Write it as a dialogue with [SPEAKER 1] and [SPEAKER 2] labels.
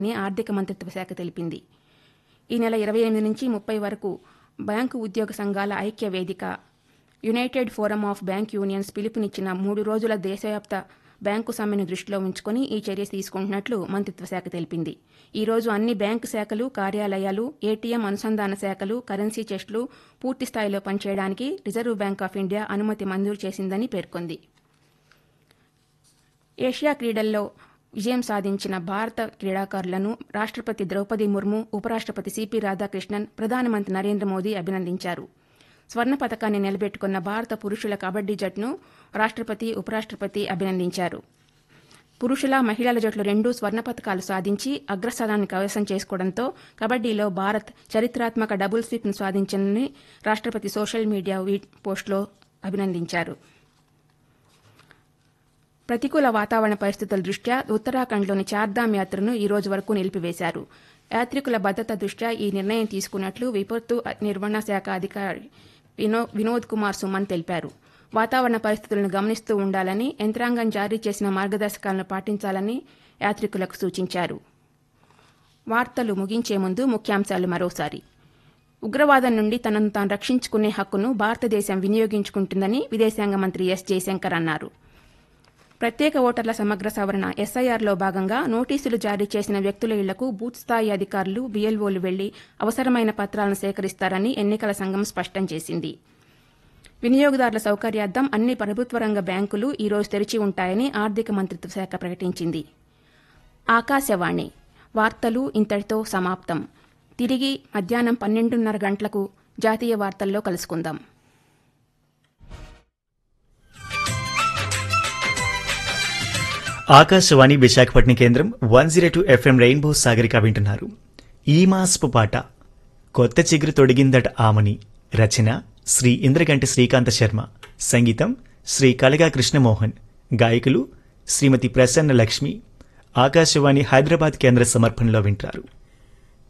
[SPEAKER 1] అని ఆర్థిక మంత్రిత్వ శాఖ తెలిపింది ఈ నెల ఇరవై ఎనిమిది నుంచి ముప్పై వరకు బ్యాంకు ఉద్యోగ సంఘాల ఐక్య వేదిక united forum of bank unions పిలుపునిచ్చిన మూడు రోజుల దేశవ్యాప్త బ్యాంకు సమ్మెను దృష్టిలో ఉంచుకుని ఈ చర్య తీసుకుంటున్నట్లు మంత్రిత్వ శాఖ తెలిపింది ఈ రోజు అన్ని బ్యాంకు శాఖలు కార్యాలయాలు ఏటీఎం అనుసంధాన శాఖలు కరెన్సీ చెస్టులు పూర్తి స్థాయిలో పనిచేయడానికి రిజర్వ్ బ్యాంక్ ఆఫ్ ఇండియా అనుమతి మంజూరు చేసిందని పేర్కొంది ఏషియా క్రీడల్లో విజయం సాధించిన భారత క్రీడాకారులను రాష్ట్రపతి ద్రౌపది ముర్ము ఉపరాష్ట్రపతి సిపి రాధాకృష్ణన్ ప్రధానమంత్రి నరేంద్ర మోదీ అభినందించారు స్వర్ణ పథకాన్ని నిలబెట్టుకున్న భారత పురుషుల కబడ్డీ జట్టును రాష్ట్రపతి ఉపరాష్ట్రపతి అభినందించారు పురుషుల మహిళల జట్లు రెండూ స్వర్ణ పథకాలు సాధించి అగ్రస్థానాన్ని కైవసం చేసుకోవడంతో కబడ్డీలో భారత్ చరిత్రాత్మక డబుల్ స్వీప్ను సాధించిందని రాష్ట్రపతి సోషల్ మీడియా వీ- పోస్టులో అభినందించారు ప్రతికూల వాతావరణ పరిస్థితుల దృష్ట్యా ఉత్తరాఖండ్లోని చార్ధామ్ యాత్రను ఈ రోజు వరకు నిలిపివేశారు యాత్రికుల భద్రత దృష్ట్యా ఈ నిర్ణయం తీసుకున్నట్లు విపత్తు నిర్వహణ శాఖ అధికారి వినో వినోద్ కుమార్ సుమన్ తెలిపారు వాతావరణ పరిస్థితులను గమనిస్తూ ఉండాలని యంత్రాంగం జారీ చేసిన మార్గదర్శకాలను పాటించాలని యాత్రికులకు సూచించారు వార్తలు ముగించే ముందు ముఖ్యాంశాలు మరోసారి ఉగ్రవాదం నుండి తనను తాను రక్షించుకునే హక్కును భారతదేశం వినియోగించుకుంటుందని విదేశాంగ మంత్రి ఎస్ జయశంకర్ అన్నారు ప్రత్యేక ఓటర్ల సమగ్ర సవరణ ఎస్ఐఆర్లో భాగంగా నోటీసులు జారీ చేసిన వ్యక్తుల ఇళ్లకు బూత్ స్థాయి అధికారులు బీఎల్ఓలు వెళ్లి అవసరమైన పత్రాలను సేకరిస్తారని ఎన్నికల సంఘం స్పష్టం చేసింది వినియోగదారుల సౌకర్యార్థం అన్ని ప్రభుత్వ రంగ బ్యాంకులు ఈ రోజు తెరిచి ఉంటాయని ఆర్థిక మంత్రిత్వ శాఖ ప్రకటించింది ఆకాశవాణి వార్తలు ఇంతటితో సమాప్తం తిరిగి మధ్యాహ్నం పన్నెండున్నర గంటలకు జాతీయ వార్తల్లో కలుసుకుందాం
[SPEAKER 2] ఆకాశవాణి విశాఖపట్నం కేంద్రం one zero two FM rainbow Sagarika వింటున్నారు ఈ మాసపు పాట కొత్త చిగురు తొడిగిందట ఆమని రచన శ్రీ ఇంద్రగంటి శ్రీకాంత శర్మ సంగీతం శ్రీ కలగా కృష్ణమోహన్ గాయకులు శ్రీమతి ప్రసన్న లక్ష్మి ఆకాశవాణి హైదరాబాద్ కేంద్ర సమర్పణలో వింటారు